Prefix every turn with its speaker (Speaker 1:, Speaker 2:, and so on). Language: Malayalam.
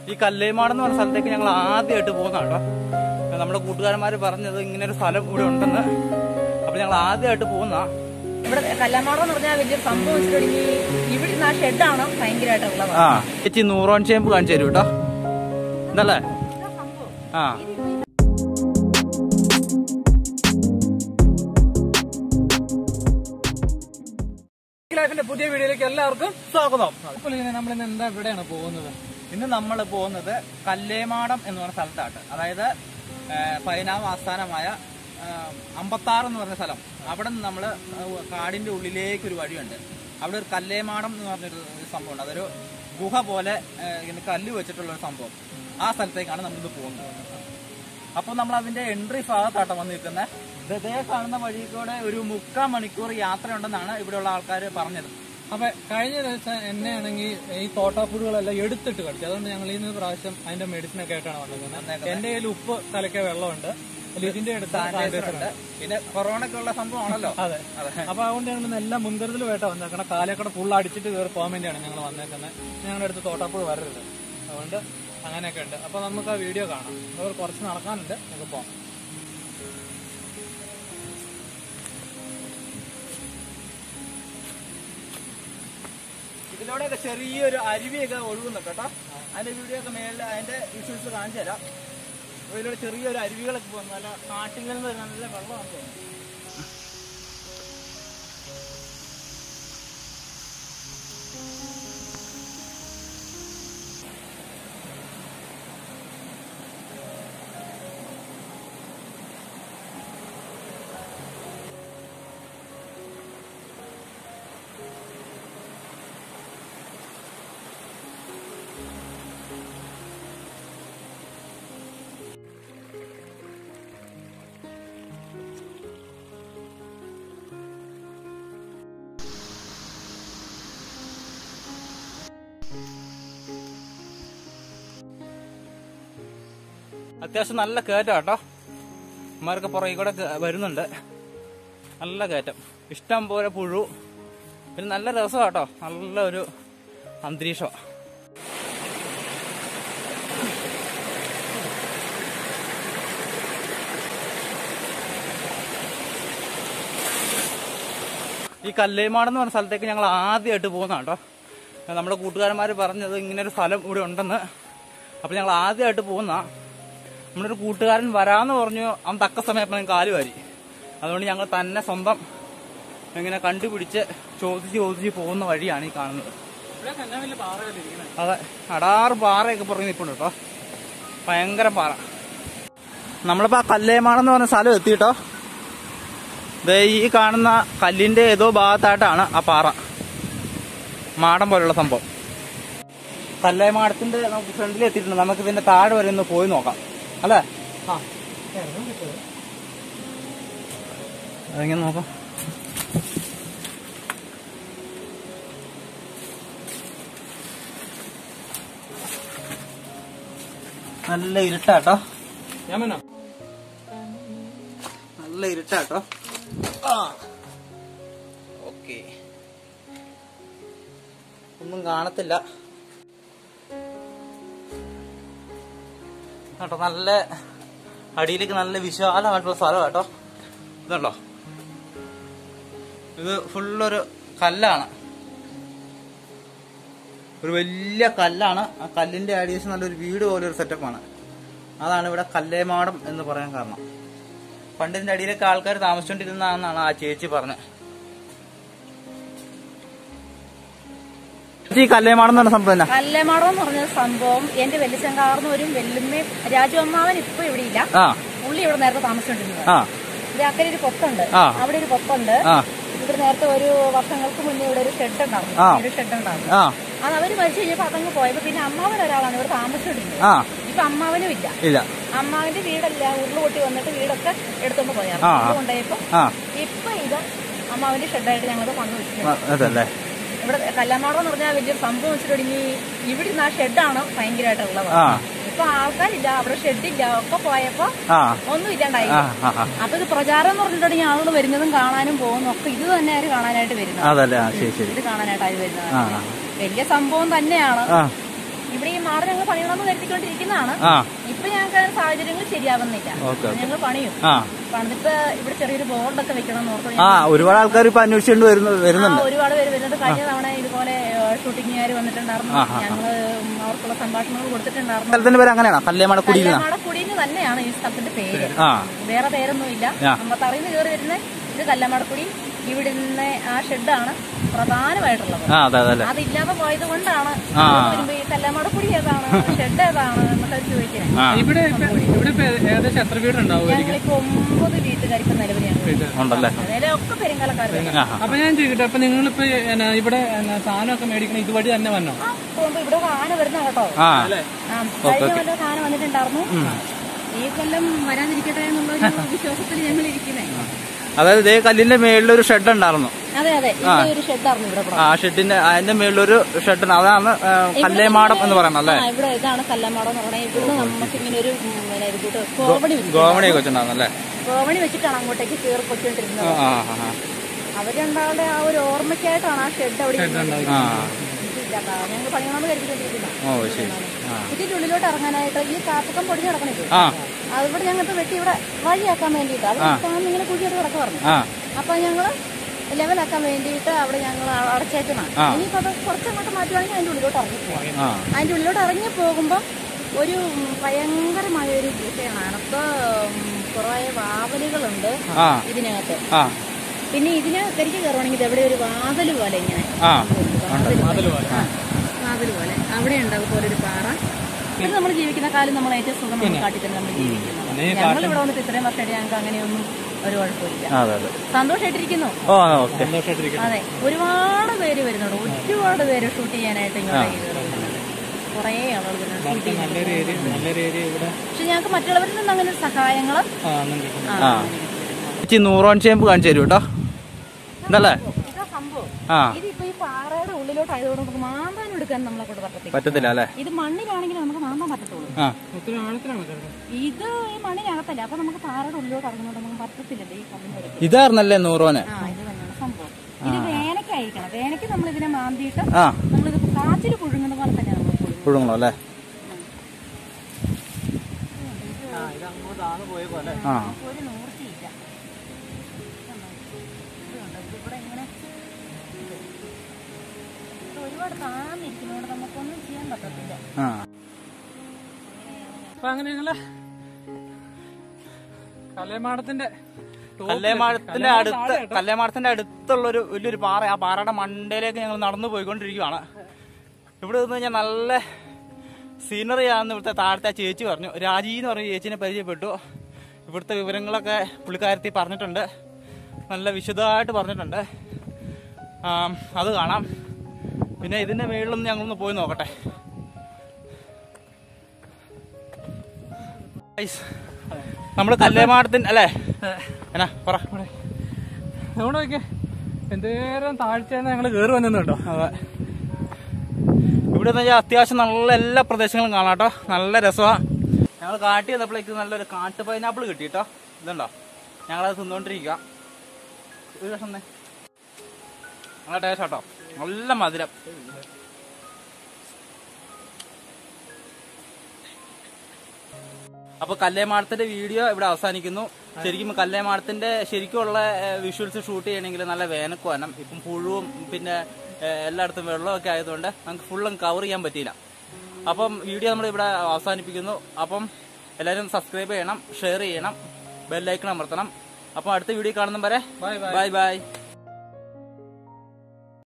Speaker 1: ഈ കല്ലേമാട് എന്ന് പറഞ്ഞ സ്ഥലത്തേക്ക് ഞങ്ങൾ ആദ്യമായിട്ട് പോകുന്ന കേട്ടോ നമ്മുടെ കൂട്ടുകാരന്മാർ പറഞ്ഞത് ഇങ്ങനെ ഒരു സ്ഥലം ഇവിടെ ഉണ്ടെന്ന് അപ്പൊ ഞങ്ങൾ ആദ്യമായിട്ട് പോകുന്ന
Speaker 2: ഇവിടെ കല്ലാമാടം എന്ന് പറഞ്ഞാൽ വലിയൊരു സംഭവം വെച്ചിട്ടുണ്ടെങ്കിൽ ഇവിടെ ഇരുന്ന് ആ ഷെഡാണ് ഭയങ്കരമായിട്ടുള്ളത്
Speaker 1: ആ ചേച്ചി നൂറോൺ ചേമ്പ് കാണിച്ചു തരൂ കേട്ടോ ഇതല്ലേ ആ
Speaker 3: ലൈഫിന്റെ പുതിയ വീഡിയോയിലേക്ക് എല്ലാവർക്കും
Speaker 1: സ്വാഗതം
Speaker 3: അപ്പോൾ ഇങ്ങനെ നമ്മൾ ഇന്ന് എന്താ എവിടെയാണ് പോകുന്നത്
Speaker 1: ഇന്ന് നമ്മൾ പോകുന്നത് കല്ലേമാടം എന്ന് പറഞ്ഞ സ്ഥലത്താണ് അതായത് ആ, പൈനാവ് ആസ്ഥാനമായ അമ്പത്താറ് എന്ന് പറഞ്ഞ സ്ഥലം അവിടെ നിന്ന് നമ്മൾ കാടിന്റെ ഉള്ളിലേക്ക് ഒരു വഴിയുണ്ട് അവിടെ ഒരു കല്ലേമാടം എന്ന് പറഞ്ഞൊരു ഒരു സംഭവമുണ്ട് അതൊരു ഗുഹ പോലെ ആ, ഇങ്ങനെ കല്ല് വെച്ചിട്ടുള്ള ഒരു സംഭവം ആ സ്ഥലത്തേക്കാണ് നമ്മളിത് പോകുന്നത് അപ്പോൾ നമ്മൾ അതിന്റെ എൻട്രി ഭാഗത്താട്ടം വന്ന് നിൽക്കുന്നത് ഇതേ കാണുന്ന വഴി കൂടെ ഒരു മുക്കാൽ മണിക്കൂർ യാത്രയുണ്ടെന്നാണ് ഇവിടെയുള്ള ആൾക്കാർ പറഞ്ഞത്
Speaker 3: അപ്പൊ കഴിഞ്ഞ ദിവസം എന്നെ ആണെങ്കിൽ ഈ തോട്ടാപ്പുഴുകളെല്ലാം എടുത്തിട്ട് കടിച്ചു അതുകൊണ്ട് ഞങ്ങൾ ഈ പ്രാവശ്യം അതിന്റെ മെഡിസിൻ ഒക്കെ ആയിട്ടാണ് വന്നിരിക്കുന്നത് എന്റെ കയ്യിൽ ഉപ്പ് കലക്കിയ വെള്ളമുണ്ട് അതിൽ ഇതിന്റെ അടുത്ത്
Speaker 1: സാനിറ്റൈസർ ഉണ്ട് പിന്നെ കൊറോണയ്ക്കുള്ള സംഭവമാണല്ലോ
Speaker 3: അതെ അപ്പൊ അതുകൊണ്ട് ഞങ്ങൾ ഇന്ന് എല്ലാം മുൻകരുതലുമായിട്ട് വന്നേക്കണം കാലക്കട ഫുൾ അടിച്ചിട്ട് കയറി പോകാൻ വേണ്ടിയാണ് ഞങ്ങൾ വന്നേക്കുന്നത് ഞങ്ങളുടെ അടുത്ത് തോട്ടാപ്പുഴ വരരുത് അതുകൊണ്ട് അങ്ങനെയൊക്കെ ഉണ്ട് അപ്പൊ നമുക്ക് ആ വീഡിയോ കാണാം അതുപോലെ കുറച്ച് നടക്കാനുണ്ട് നമുക്ക് പോകാം
Speaker 1: ഇതിലൂടെയൊക്കെ ചെറിയൊരു അരുവിയൊക്കെ ഒഴുകുന്നുണ്ട് കേട്ടോ അതിന്റെ വീഡിയോ ഒക്കെ മേളിൽ അതിന്റെ വിഷ്വൽസ് കാണിച്ചു തരാം അപ്പൊ ഇതിലൂടെ ചെറിയൊരു അരുവികളൊക്കെ പോകുന്നു നല്ല കാട്ടിങ്ങളിൽ നിന്ന് വരുന്ന നല്ല വെള്ളമാണ് തോന്നുന്നു അത്യാവശ്യം നല്ല കയറ്റം കേട്ടോ അമ്മമാരൊക്കെ പുറകെ കൂടെ കേ- വരുന്നുണ്ട് നല്ല കയറ്റം ഇഷ്ടം പോലെ പുഴു പിന്നെ നല്ല രസമാണ് കേട്ടോ നല്ല ഒരു അന്തരീക്ഷമാണ് ഈ കല്ലേമാട് എന്ന് പറഞ്ഞ സ്ഥലത്തേക്ക് ഞങ്ങൾ ആദ്യമായിട്ട് പോകുന്ന കേട്ടോ നമ്മുടെ കൂട്ടുകാരന്മാർ പറഞ്ഞത് ഇങ്ങനെ ഒരു സ്ഥലം ഇവിടെ ഉണ്ടെന്ന് അപ്പോൾ ഞങ്ങൾ ആദ്യമായിട്ട് പോകുന്ന നമ്മുടെ ഒരു കൂട്ടുകാരൻ വരാന്ന് പറഞ്ഞു അവൻ തക്ക സമയപ്പം കാല് വാരി അതുകൊണ്ട് ഞങ്ങൾ തന്നെ സ്വന്തം ഇങ്ങനെ കണ്ടുപിടിച്ച് ചോദിച്ച് ചോദിച്ച് പോകുന്ന വഴിയാണ് ഈ കാണുന്നത്
Speaker 3: ഇവിടെ തന്നെ വലിയ പാറകളിരിക്കണേ
Speaker 1: അതെ അടാറ് പാറയൊക്കെ പുറകെ നിൽപ്പുണ്ട് കേട്ടോ ഭയങ്കര പാറ നമ്മളിപ്പോ ആ കല്ലേമാണെന്ന് പറഞ്ഞ സ്ഥലം എത്തിട്ടോ ദേ ഈ കാണുന്ന കല്ലിന്റെ ഏതോ ഭാഗത്തായിട്ടാണ് ആ പാറ മാടം പോലുള്ള സംഭവം കല്ലേമാടത്തിന്റെ നമുക്ക് ഫ്രണ്ടിൽ എത്തിയിട്ടുണ്ട് നമുക്ക് ഇതിന്റെ താഴെ വരെ ഒന്ന് പോയി നോക്കാം അല്ലേ
Speaker 3: ആ ഇറങ്ങാൻ പറ്റുമോ?
Speaker 1: അതെങ്ങനെ നോക്കാം നല്ല ഇരുട്ടാട്ടോ
Speaker 3: ഞാൻ വന്നോ
Speaker 1: നല്ല ഇരുട്ടാട്ടോ ആ ഓക്കെ ഒന്നും കാണത്തില്ല കേട്ടോ നല്ല അടിയിലേക്ക് നല്ല വിശാലമായിട്ടുള്ള സ്ഥലം കേട്ടോ ഇതുണ്ടോ ഇത് ഫുള്ളൊരു കല്ലാണ് ഒരു വലിയ കല്ലാണ് ആ കല്ലിന്റെ അടിയേഷൻ നല്ലൊരു വീട് പോലെ ഒരു സെറ്റപ്പാണ് അതാണ് ഇവിടെ കല്ലേമാടം എന്ന് പറയാൻ കാരണം പണ്ട് ഇതിന്റെ അടിയിലൊക്കെ ആൾക്കാർ താമസിച്ചോണ്ടിരുന്നതാണെന്നാണ് ആ ചേച്ചി പറഞ്ഞത് ഈ കല്ലേമാടം എന്ന് പറഞ്ഞ സംഭവം എന്നാ?
Speaker 2: കല്ലമാടം എന്ന് പറഞ്ഞ സംഭവം എന്റെ വെല്ലിച്ചങ്കാർന്നവരും വെല്ലുമ്മയും രാജുവമ്മാവൻ ഇപ്പൊ ഇവിടെ ഇല്ല
Speaker 1: ആ
Speaker 2: പുള്ളി ഇവിടെ നേരത്തെ താമസിച്ചോണ്ടിരുന്നത്
Speaker 1: ആ
Speaker 2: ഇത് അക്കരെ ഒരു പൊത്തുണ്ട്
Speaker 1: ആ.
Speaker 2: അവിടെ ഒരു പൊത്തുണ്ട്
Speaker 1: ആ
Speaker 2: ഇവിടെ നേരത്തെ ഒരു വർഷങ്ങൾക്ക് മുന്നേ ഇവിടെ ഒരു ഷെഡ് ഉണ്ടായിരുന്നു
Speaker 1: ആ.
Speaker 2: ഒരു ഷെഡ് ഉണ്ടായിരുന്നു
Speaker 1: ആ
Speaker 2: അത് അവര് മരിച്ചു കഴിഞ്ഞപ്പോ അതങ്ങ് പോയപ്പോ പിന്നെ അമ്മാവൻ ഒരാളാണ് ഇവിടെ താമസിച്ചോണ്ടിരുന്നത്
Speaker 1: ആ
Speaker 2: ഇപ്പൊ അമ്മാവനും ഇല്ല
Speaker 1: ഇല്ല
Speaker 2: അമ്മാവിന്റെ വീടല്ല ഉരുളുപൊട്ടി വന്നിട്ട് വീടൊക്കെ എടുത്തോണ്ട്
Speaker 1: ആ,
Speaker 2: പോയായിരുന്നു
Speaker 1: ആ.
Speaker 2: ഇത് കൊണ്ടുപോയപ്പോ
Speaker 1: ആ
Speaker 2: ഇപ്പൊ ഇത് അമ്മാവിന്റെ ഷെഡായിട്ട് ഞങ്ങൾ കൊണ്ടു വെച്ചിട്ടുണ്ട്
Speaker 1: ആ, അതല്ലേ
Speaker 2: ഇവിടെ കല്ലാമാടം എന്ന് പറഞ്ഞാൽ വലിയൊരു സംഭവം വെച്ചിട്ടുണ്ടെങ്കിൽ ഇവിടെ ഇരുന്ന് ആ ഷെഡാണ് ഭയങ്കരമായിട്ടുള്ളത്
Speaker 1: ആ
Speaker 2: ഇപ്പൊ ആൾക്കാരില്ല അവിടെ ഷെഡില്ല ഒക്കെ പോയപ്പോ
Speaker 1: ആ
Speaker 2: ഒന്നും ഇല്ലാണ്ടായി
Speaker 1: ആ ആ ആ.
Speaker 2: അപ്പൊ ഇത് പ്രചാരം എന്ന് പറഞ്ഞിട്ടുണ്ടെങ്കിൽ ആളുകൾ വരുന്നതും കാണാനും പോകുന്നതും ഒക്കെ ഇത് തന്നെ ആര് കാണാനായിട്ട് വരുന്നത്
Speaker 1: അതല്ലേ ആ ശരി ശരി
Speaker 2: ഇത് കാണാനായിട്ട് ആര് വരുന്നത്
Speaker 1: ആ ആ.
Speaker 2: വലിയ സംഭവം തന്നെയാണ്
Speaker 1: ആ
Speaker 2: ഇവിടെ ഈ മാറി ഞങ്ങൾ പണിയണമെന്ന് കരുതിക്കൊണ്ടിരിക്കുന്നതാണ്
Speaker 1: ആ
Speaker 2: ഇപ്പൊ ഞങ്ങൾക്ക് അതിന് സാഹചര്യങ്ങൾ ശരിയാവുന്നില്ല
Speaker 1: ഓക്കെ
Speaker 2: ഞങ്ങൾ പണിയും
Speaker 1: ആ
Speaker 2: പണിതിപ്പോ ഇവിടെ ചെറിയൊരു ബോർഡൊക്കെ വെക്കണം എന്ന് ഓർത്ത്
Speaker 1: ആ ഒരുപാട് ആൾക്കാർ ഇപ്പൊ അന്വേഷിച്ചുകൊണ്ട് വരുന്നു
Speaker 2: ആ,
Speaker 1: വരുന്നുണ്ട്
Speaker 2: ഒരുപാട് പേര് വരുന്നത് കഴിഞ്ഞ തവണ ഇതുപോലെ ഷൂട്ടിങ്ങുകാർ വന്നിട്ടുണ്ടായിരുന്നു ഞങ്ങള് അവർക്കുള്ള സംഭാഷണങ്ങൾ കൊടുത്തിട്ടുണ്ടായിരുന്നു
Speaker 1: സ്ഥലത്തിന്റെ പേര് അങ്ങനെയാണോ കല്ലേമാട കുടിയിരുന്ന
Speaker 2: കല്ലമാടക്കുടിന്ന് തന്നെയാണ് ഈ സ്ഥലത്തിന്റെ പേര്
Speaker 1: ആ
Speaker 2: വേറെ പേരൊന്നും ഇല്ല
Speaker 1: ആ.
Speaker 2: അമ്പത്തറിന്ന് കയറി വരുന്ന ഇത് കല്ലമാടക്കുടി ഇവിടുന്ന് ആ ഷെഡാണ് പ്രധാനമായിട്ടുള്ളത്
Speaker 1: ആ അതെ അതെ അല്ലേ
Speaker 2: അതില്ലാതെ പോയത് കൊണ്ടാണ്
Speaker 1: ആ.
Speaker 2: വരുമ്പോ ഈ കല്ലമാടക്കുടി ഏതാണ് ഷെഡ് ഏതാണ് എന്നൊക്കെ ചോദിക്കുന്നത്
Speaker 1: ആ
Speaker 3: ഇവിടെ ഇപ്പൊ ഇവിടെ ഇപ്പൊ ഏകദേശം എത്ര വീടുണ്ടാവുമായിരിക്കും
Speaker 2: ഞങ്ങളിപ്പോ ഒമ്പത് വീട്ടുകാർക്ക് നിലവിൽ ഞങ്ങൾ
Speaker 1: ഉണ്ടല്ലേ
Speaker 2: അതിലെ ഒക്കെ പെരുങ്കാലക്കാർ
Speaker 1: ആ
Speaker 3: അപ്പൊ ഞാൻ ചോദിക്കട്ടെ അപ്പൊ നിങ്ങളിപ്പോ എന്നാ ഇവിടെ എന്നാ സാധനമൊക്കെ മേടിക്കണ ഇതുവഴി തന്നെ വന്നോ
Speaker 2: പോകുമ്പോ ഇവിടെ ഒരു ആന വരുന്ന കേട്ടോ
Speaker 1: ആ
Speaker 2: ആ, കഴിഞ്ഞ കൊല്ലം ആന വന്നിട്ടുണ്ടായിരുന്നു ഈ കൊല്ലം വരാതിരിക്കട്ടെ എന്നുള്ള ഒരു വിശ്വാസത്തിൽ ഞങ്ങൾ ഇരിക്കുന്നേ
Speaker 1: അതായത് ഇതേ കല്ലിന്റെ മേളിലൊരു ഷെഡ് ഉണ്ടായിരുന്നു
Speaker 2: അതെ അതെ ഇവിടെ ഒരു ഷെഡായിരുന്നു ഇവിടെ
Speaker 1: ആ ഷെഡിന്റെ അതിന്റെ മേളിലൊരു ഷെഡ് അതാണ് ആ, കല്ലേമാടം എന്ന് പറയുന്നത് അല്ലേ
Speaker 2: ആ ഇവിടെ ഇതാണ് കല്ലമ്മാടം എന്ന് പറഞ്ഞാൽ ഇവിടുന്ന് നമുക്ക് ഇങ്ങനെ ഒരു ഉം, പിന്നെ ഒരു കൂട്ട് കോവണി വെച്ചു
Speaker 1: ഗോവണിയൊക്കെ വെച്ചിട്ടുണ്ടായിരുന്നു അല്ലേ
Speaker 2: കോവണി വെച്ചിട്ടാണ് അങ്ങോട്ടേക്ക് കയറി പൊട്ടിക്കൊണ്ടിരുന്നത്
Speaker 1: ആ ആ ആ.
Speaker 2: അവരുണ്ടാവുന്ന ആ ഒരു ഓർമ്മയ്ക്കായിട്ടാണ് ആ ഷെഡ് അവിടെ ഇരുന്നത്.
Speaker 1: ആ
Speaker 2: ഇതില്ല, അതാ ഞങ്ങൾ പണിയണമെന്ന് കരുതിക്കൊണ്ടിരിക്കുന്ന
Speaker 1: ഓ ശരി ആ
Speaker 2: ഇതിന്റെ ഉള്ളിലോട്ട് ഇറങ്ങാനായിട്ട് ഈ കാപ്പക്കം പൊടിഞ്ഞ് കിടക്കണില്ലേ
Speaker 1: ആ
Speaker 2: അതിവിടെ ഞങ്ങൾക്ക് വെട്ടി ഇവിടെ വഴിയാക്കാൻ വേണ്ടിയിട്ട് അത് താന്ന് ഇങ്ങനെ കുഴിയായിട്ട് കിടക്ക് പറഞ്ഞു
Speaker 1: ആ
Speaker 2: അപ്പൊ ഞങ്ങള് ലെവലാക്കാൻ വേണ്ടിയിട്ട് അവിടെ ഞങ്ങൾ അടച്ചേക്കണം ഇനിയിപ്പോ അത് കുറച്ചങ്ങോട്ട് മാറ്റുവാണെങ്കിൽ അതിന്റെ ഉള്ളിലോട്ട് ഇറങ്ങി പോവാം
Speaker 1: ആ
Speaker 2: അതിന്റെ ഉള്ളിലോട്ട് ഇറങ്ങി പോകുമ്പോൾ ഒരു ഉം, ഭയങ്കരമായ ഒരു വിഷയമാണ് അപ്പൊ കുറെ വാവലുകളുണ്ട്
Speaker 1: ആ
Speaker 2: ഇതിനകത്ത്
Speaker 1: ആ
Speaker 2: പിന്നെ ഇതിന് കരിക്ക് കയറുവാണെങ്കിൽ ഇത് എവിടെ ഒരു വാതല് പോലെ ഇങ്ങനെ
Speaker 1: ആ
Speaker 2: വാതില് പോലെ ആ, വാതില് പോലെ അവിടെ ഉണ്ടാവും പോലെ ഒരു പാറ ഇത് നമ്മൾ ജീവിക്കുന്ന കാലം നമ്മൾ ഏറ്റവും സുഖം നമ്മൾ കാട്ടിൽ തന്നെ നമ്മൾ ജീവിക്കുന്നത് ഞങ്ങൾ ഇവിടെ വന്നിട്ട് ഇത്രയും വർഷമായിട്ട് ഞങ്ങൾക്ക് അങ്ങനെയൊന്നും ഒരു കുഴപ്പമില്ല
Speaker 1: ആ, അതെ അതെ
Speaker 2: സന്തോഷമായിട്ടിരിക്കുന്നു
Speaker 1: ഓ ഓക്കെ
Speaker 3: സന്തോഷമായിട്ടിരിക്കും
Speaker 2: അതെ ഒരുപാട് പേര് വരുന്നുണ്ട് ഒരുപാട് പേര് ഷൂട്ട് ചെയ്യാനായിട്ട് ഇങ്ങോട്ടേക്ക് കയറുന്നുണ്ട് കുറേ ആളുകൾ വരുന്നുണ്ട് ഷൂട്ട് ചെയ്യാൻ
Speaker 3: നല്ലൊരു ഏരിയ നല്ലൊരു ഏരിയ ഇവിടെ
Speaker 2: പക്ഷെ ഞങ്ങൾക്ക് മറ്റുള്ളവരിൽ നിന്ന് അങ്ങനെ ഒരു സഹായങ്ങൾ
Speaker 3: ആ ഒന്നും കിട്ടുന്നു
Speaker 1: ആ ചേച്ചി നൂറോൺ ചേമ്പ് കാണിച്ചു തരൂ കേട്ടോ ഇതല്ലേ
Speaker 2: ഇതാ സംഭവം
Speaker 1: ആ
Speaker 2: ഇതിപ്പോ ഈ പാറയുടെ ഉള്ളിലോട്ട് ആയതുകൊണ്ട് നമുക്ക് മാന്താനും എടുക്കാൻ നമ്മളെ കൊണ്ട് പറ്റത്തില്ല
Speaker 1: പറ്റത്തില്ല അല്ലേ
Speaker 2: ഇത് മണ്ണിലാണെങ്കിൽ നമുക്ക് മാന്താൻ പറ്റത്തുള്ളൂ
Speaker 1: ആ
Speaker 3: ഒത്തിരി ആഴത്തിലാണ് കിടക്കുന്നത്
Speaker 2: ഇത് ഈ മണ്ണിനകത്തല്ല അപ്പൊ നമുക്ക് പാറയുടെ ഉള്ളിലോട്ട് ഇറങ്ങുന്നോണ്ട് നമുക്ക് പറ്റത്തില്ലല്ലോ ഈ കല്ലിന്റെ അടുത്ത്
Speaker 1: ഇതായിരുന്നല്ലേ നൂറോന്
Speaker 2: ആ ഇത് തന്നെയാണ് സംഭവം ഇത് വേനയ്ക്കായിരിക്കണം വേനയ്ക്ക് നമ്മൾ ഇതിനെ മാന്തിയിട്ട്
Speaker 1: ആ
Speaker 2: നമ്മളിത് കാച്ചിൽ പുഴുങ്ങുന്ന പോലെ തന്നെ നമ്മൾ പുഴുങ്ങും
Speaker 1: പുഴുങ്ങണോ അല്ലേ
Speaker 3: ഇത് അങ്ങോട്ടാണ് പോയ പോലെ
Speaker 1: ആ
Speaker 2: നമുക്ക് ഒരു നിവൃത്തിയില്ല കണ്ടോ? ഇത് കണ്ടോ? ഇത് ഇവിടെ ഇങ്ങനെ ഇത്. ഇത് ഒരുപാട് താന്നിരിക്കുന്നതുകൊണ്ട് നമുക്കൊന്നും ചെയ്യാൻ പറ്റത്തില്ല
Speaker 1: ആ
Speaker 3: അപ്പൊ അങ്ങനെ ഞങ്ങള് കലേമാടത്തിന്റെ
Speaker 1: കല്ലേമാടത്തിന്റെ അടുത്ത് കല്ലേമാടത്തിന്റെ അടുത്തുള്ളൊരു വലിയൊരു പാറ ആ പാറയുടെ മണ്ടയിലേക്ക് ഞങ്ങൾ നടന്നു പോയിക്കൊണ്ടിരിക്കുകയാണ് ഇവിടെ നിന്ന് കഴിഞ്ഞാൽ നല്ല സീനറി ആണെന്ന് ഇവിടുത്തെ താഴത്തെ ആ ചേച്ചി പറഞ്ഞു രാജി എന്ന് പറഞ്ഞ ചേച്ചിനെ പരിചയപ്പെട്ടു ഇവിടുത്തെ വിവരങ്ങളൊക്കെ പുള്ളിക്കാരത്തി പറഞ്ഞിട്ടുണ്ട് നല്ല വിശദമായിട്ട് പറഞ്ഞിട്ടുണ്ട് ആം, അത് കാണാം പിന്നെ ഇതിന്റെ മേളിലൊന്ന് ഞങ്ങളൊന്ന് പോയി നോക്കട്ടെ നമ്മൾ കല്ലേമാടത്തിന് അല്ലേ എന്നാ പറ
Speaker 3: അതുകൊണ്ട് നോക്കിയേ എന്തേരം താഴ്ചയാണ് ഞങ്ങള് കേറി വന്നു കേട്ടോ
Speaker 1: അതെ ഇവിടെ എന്ന് വെച്ചാൽ അത്യാവശ്യം നല്ല എല്ലാ പ്രദേശങ്ങളും കാണാം കേട്ടോ നല്ല രസമാണ് ഞങ്ങൾ കാട്ടി വന്നപ്പോഴേക്ക് നല്ലൊരു കാട്ടു പൈനാപ്പിൾ കിട്ടി കേട്ടോ ഇതുണ്ടോ ഞങ്ങളത് തിന്നുകൊണ്ടിരിക്കുക ഒരു വർഷം നല്ല ടേസ്റ്റ് കേട്ടോ നല്ല മധുരം അപ്പൊ കല്ലേമാടത്തിന്റെ വീഡിയോ ഇവിടെ അവസാനിക്കുന്നു ശരിക്കും കല്ലേമാടത്തിന്റെ ശരിക്കുള്ള വിഷ്വൽസ് ഷൂട്ട് ചെയ്യണമെങ്കിൽ നല്ല വേനക്ക് വരണം ഇപ്പം പുഴുവും പിന്നെ ഏഹ്, എല്ലായിടത്തും വെള്ളമൊക്കെ ആയതുകൊണ്ട് നമുക്ക് ഫുള്ളും കവർ ചെയ്യാൻ പറ്റിയില്ല അപ്പം വീഡിയോ നമ്മൾ ഇവിടെ അവസാനിപ്പിക്കുന്നു അപ്പം എല്ലാവരും സബ്സ്ക്രൈബ് ചെയ്യണം ഷെയർ ചെയ്യണം ബെല്ലൈക്കൺ അമർത്തണം അപ്പം അടുത്ത വീഡിയോ കാണുന്നവരെ ബൈ ബൈ